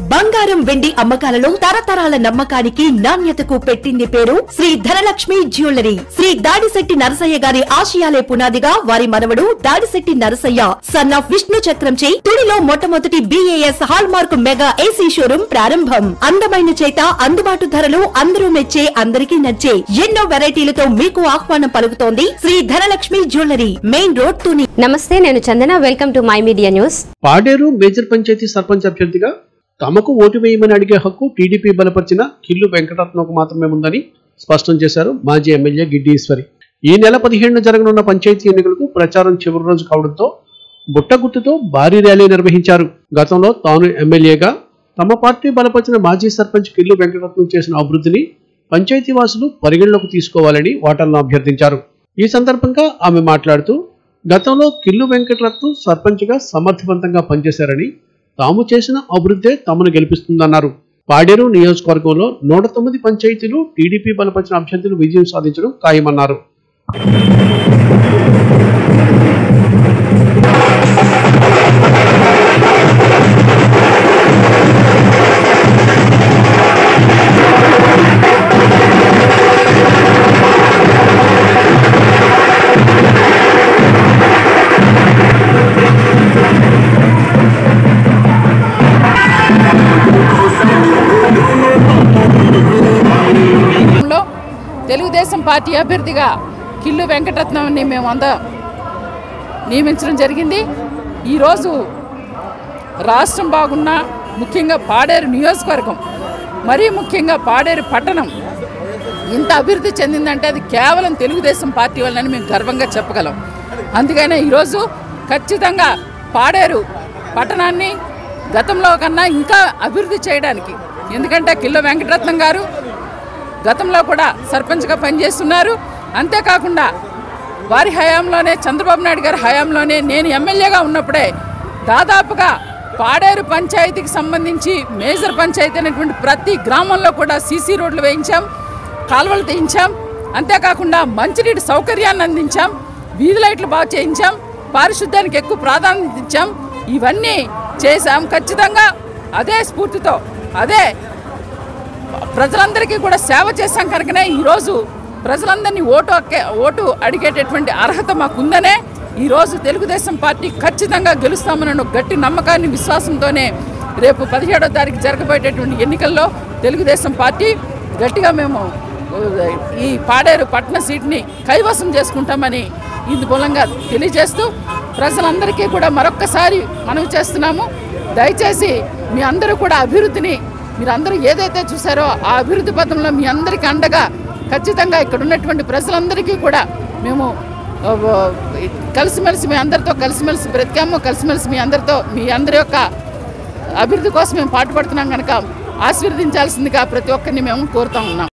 బంగారం వెండి అమ్మకాలలో తరతరాల నమ్మకానికి నాణ్యతకు పెట్టింది పేరు శ్రీ ధనలక్ష్మి జ్యువెలరీ శ్రీ దాడిశెట్టి నరసయ్య గారి ఆశయాలే పునాదిగా వారి మనవడు దాడిశెట్టి నరసయ్య సన్ ఆఫ్ విష్ణు చక్రంచే తుడిలో మొట్టమొదటి BAS hallmark mega AC showroom ప్రారంభం అందమైన చేత అందుబాటు ధరలు అందరూ మెచ్చే అందరికీ నచ్చే ఎన్నో వెరైటీలతో మీకు ఆహ్వానం పలుకుతోంది Shri Dhanalakshmi jewellery main road Tuni నమస్తే నేను Chandana welcome to my media news Paderu major panchayat sarpanch అభ్యర్థిగా తమకు ఓటు వేయమని అడిగే హక్కు టీడీపీ బలపరిచిన కిల్లు వెంకటరత్నకు మాత్రమే ఉందని స్పష్టం చేశారు మాజీ ఎమ్మెల్యే గిడ్డి ఈశ్వరి ఈ నెల పదిహేడున జరగనున్న పంచాయతీ ఎన్నికలకు ప్రచారం చివరి రోజు కావడంతో బుట్టగుర్తుతో భారీ ర్యాలీ నిర్వహించారు గతంలో తాను ఎమ్మెల్యేగా తమ పార్టీ బలపరిచిన మాజీ సర్పంచ్ కిల్లు వెంకటరత్నం చేసిన అభివృద్ధిని పంచాయతీ వాసులు పరిగణలోకి తీసుకోవాలని ఓటర్లను అభ్యర్థించారు ఈ సందర్భంగా ఆమె మాట్లాడుతూ గతంలో కిల్లు వెంకటరత్నం సర్పంచ్గా సమర్థవంతంగా పనిచేశారని తాము చేసిన అభివృద్ధే తమను గెలిపిస్తుందన్నారు పాడేరు నియోజకవర్గంలో నూట తొమ్మిది పంచాయతీలు టీడీపీ బలపరిచిన అభ్యర్థులు విజయం సాధించడం ఖాయమన్నారు లో తెలుగుదేశం పార్టీ అభ్యర్థిగా కిల్లు వెంకటరత్నంని మేము అంద నియమించడం జరిగింది ఈరోజు రాష్ట్రం బాగున్నా ముఖ్యంగా పాడేరు నియోజకవర్గం మరీ ముఖ్యంగా పాడేరు పట్టణం ఇంత అభివృద్ధి చెందిందంటే అది కేవలం తెలుగుదేశం పార్టీ వల్లనే మేము గర్వంగా చెప్పగలం అందుకనే ఈరోజు ఖచ్చితంగా పాడేరు పట్టణాన్ని గతంలో కన్నా ఇంకా అభివృద్ధి చేయడానికి ఎందుకంటే కిల్లో వెంకటరత్నం గారు గతంలో కూడా సర్పంచ్గా పనిచేస్తున్నారు అంతేకాకుండా వారి హయాంలోనే చంద్రబాబు నాయుడు గారి హయాంలోనే నేను ఎమ్మెల్యేగా ఉన్నప్పుడే దాదాపుగా పాడేరు పంచాయతీకి సంబంధించి మేజర్ పంచాయతీ అనేటువంటి ప్రతి గ్రామంలో కూడా సీసీ రోడ్లు వేయించాం కాలువలు తీయించాం అంతేకాకుండా మంచినీటి సౌకర్యాన్ని అందించాం వీధి లైట్లు బాగా చేయించాం పారిశుద్ధ్యానికి ఎక్కువ ప్రాధాన్యత ఇచ్చాం ఇవన్నీ చేశాం ఖచ్చితంగా అదే స్ఫూర్తితో అదే ప్రజలందరికీ కూడా సేవ చేశాం కనుకనే ఈరోజు ప్రజలందరినీ ఓటు హక్కే ఓటు అడిగేటటువంటి అర్హత మాకుందనే ఈరోజు తెలుగుదేశం పార్టీ ఖచ్చితంగా గెలుస్తామన్న ఒక గట్టి నమ్మకాన్ని విశ్వాసంతోనే రేపు పదిహేడో తారీఖు జరగబోయేటటువంటి ఎన్నికల్లో తెలుగుదేశం పార్టీ గట్టిగా మేము ఆ, ఈ పాడేరు పట్టణ సీట్ని కైవసం చేసుకుంటామని ఇందు మూలంగా తెలియజేస్తూ ప్రజలందరికీ కూడా మరొక్కసారి మనవి చేస్తున్నాము దయచేసి మీ అందరూ కూడా అభివృద్ధిని మీరు అందరూ ఏదైతే చూసారో ఆ అభివృద్ధి పథంలో మీ అందరికీ అండగా ఖచ్చితంగా ఇక్కడ ఉన్నటువంటి ప్రజలందరికీ కూడా మేము ఆ, ఆ, కలిసిమెలిసి మీ అందరితో కలిసిమెలిసి బ్రతికాము కలిసిమెలిసి మీ అందరితో మీ అందరి యొక్క అభివృద్ధి కోసం మేము పాటుపడుతున్నాం కనుక ఆశీర్వదించాల్సిందిగా ప్రతి ఒక్కరిని మేము కోరుతా ఉన్నాం